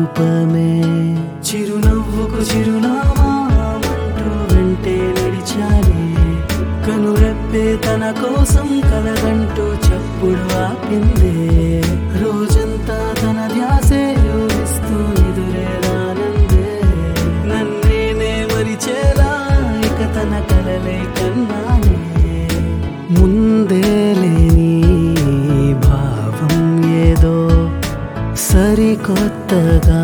రూపమే చిరునవ్వుకు చిరునామా అంటూ వెంటే నడిచాలే కనురెప్పే తన కోసం కలగంటూ చప్పుడు ఆపిందే రోజంతా తన ధ్యాసే యోగిస్తూ ఎదురే రానందే నన్నేనే మరిచేలా ఇక తన కలలే కన్నానే ముందే లేని భావం ఏదో సరికొత్తగా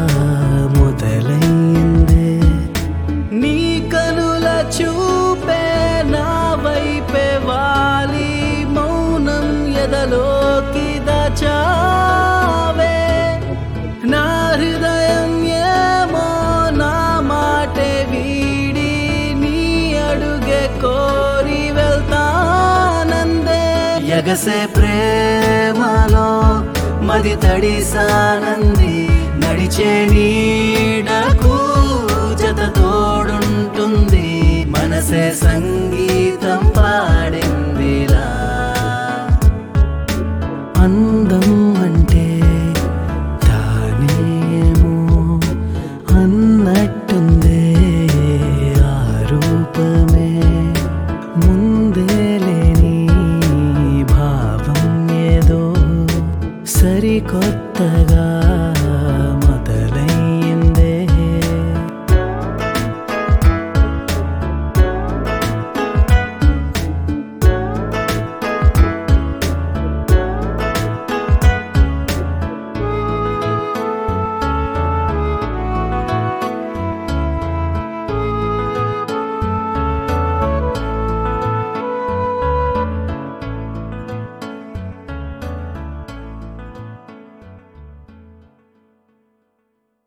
మొదలైందే నీ కనుల చూపే నా వైపే వాలి మౌనం ఎదలోకి దాచావే నా హృదయం ఏమో నా మాటే వీడి నీ అడుగే కోరి వెళ్తానందే ఎగసే ప్రేమలో మది తడిసానంది నడిచే నీ